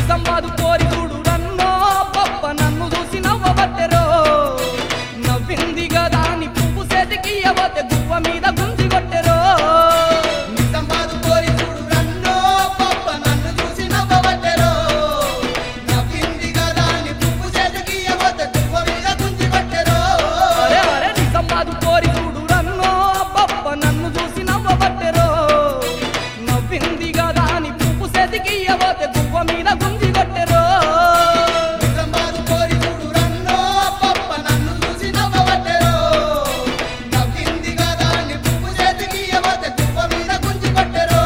నిజామాబాదు కోరి చూడు నన్నో పప్ప నన్ను చూసి నవ్వబట్టెరో నవ్వింది గదా అని పువ్వు చేతికి ఇయ్యబోతే గువ్వ మీద గుంజి కొట్టెరో నిజామాబాద్ కోరి చూడు రన్నో పప్ప నన్ను చూసి నవ్వబట్టెరో నవ్వింది కదా అని పువ్వు చేతికి ఇవ్వబోతే దువ్వ మీద గుంజి పట్టెరో అరే అరే నిజామాబాదు కోరి చూడు నన్నో పప్ప నన్ను చూసి నవ్వబట్టెరో నవ్వింది గదా అని పువ్వు చేతికి ఇయ్యబోతే గువ్వ మీద గుంజి కొట్టెరో నిజామాబాద్ కోరి చూడు రన్నో పప్ప నన్ను చూసి నవ్వబట్టెరో నవ్వింది కదా అని పువ్వు చేతికి ఇవ్వబోతే దువ్వ మీద గుంజి పట్టెరో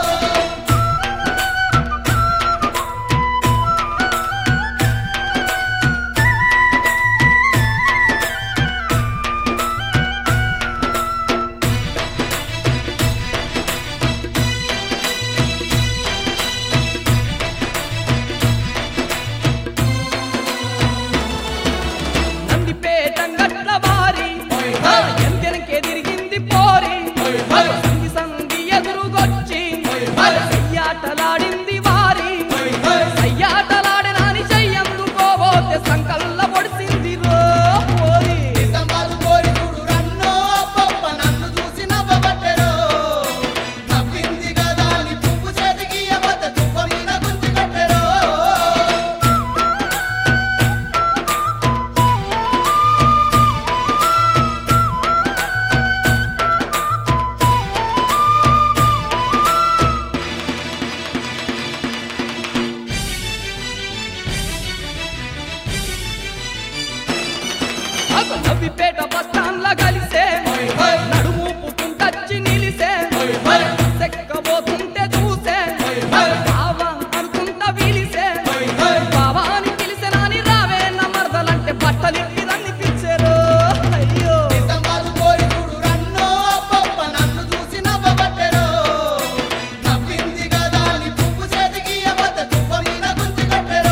నందిపేట గట్ల వారి ఎంతెనకే తిరిగింది పోరి సంగి సంగి ఎదురుగొచ్చి సయ్యాటలాడింది వారి సయ్యాటలాడినాని చెయ్యందుకోబోతే సంకల్ల పొడిసింది రో పోరి నిజామాబాద్ కోరి చూడు రన్నో పప్ప నన్ను చూసి నవ్వబట్టెరో నవ్వింది కదా అని పువ్వు చేతికి ఇవ్వబోతే దువ్వ మీద గుంజి పట్టెరో నవ్విపేట బస్టాండ్ల కలిసే నడుము పుట్టుంటచ్చి నిలిసే సెక్కబోతుంటే చూసే బావా అనుకుంటా వీలిసే బావా అని పిలిసే నాని రావే నమ్మర్దలంటే బట్టలిప్పి రన్నిపించారు అయ్యో నిజామాబాద్ కోరి చూడు రన్నో పప్ప నన్ను చూసి నవ్వబట్టెరో నవ్వింది కదా అని పువ్వు చేతికి ఇవ్వబోతే దువ్వ మీద గుంజి పట్టెరో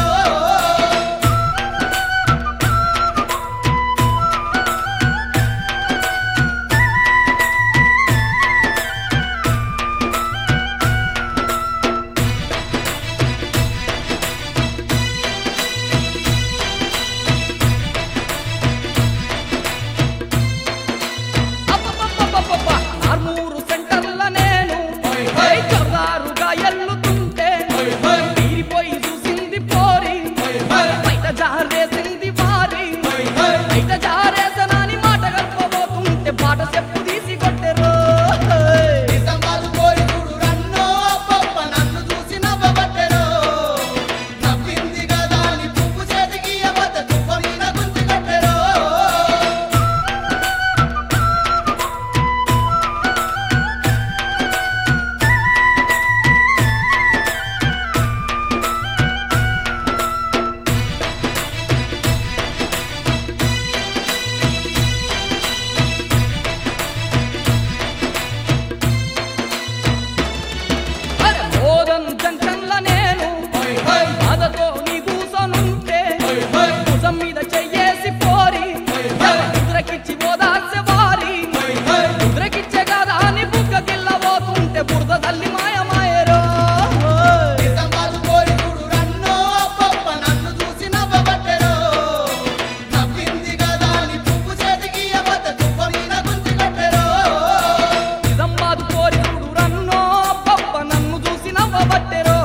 అబ్బబ్బబ్బబ్బబ్బ! ఆర్మూరు సెంటర్ల నేను ఏయ్ జర్రారుగా ఎల్లుతుంటే తీరిపోయి చూసింది పోరి బయట జారేసింది వారి బయట జారేసనాని మాట కలుపబోతుంటే పాట చెప్పు తీసి కొట్టెరో నిజామాబాద్ కోరి చూడు రన్నో పప్ప నన్ను చూసి నవ్వబట్టెరో నవ్వింది కదా అని పువ్వు చేతికి ఇవ్వబోతే దువ్వ మీద గుంజి పట్టెరో అరే బోధన్ జంక్షన్ల నేను బాధతో నీ కూసనుంటే భుజం మీద చెయ్యేసి పోరి కుదురకిచ్చి ఓదార్చే వారి కుదురకిచ్చే కదా అని బుగ్గ గిల్లబోతుంటే బురద తల్లి మాయమాయరో నిజామాబాద్ కోరి చూడు రన్నో పప్ప నన్ను చూసి నవ్వబట్టెరో నవ్వింది కదా అని పువ్వు చేతికి ఇవ్వబోతే దువ్వ మీద గుంజి పట్టెరో నిజామాబాద్ కోరి చూడు రన్నో పప్ప నన్ను చూసి నవ్వబట్టెరో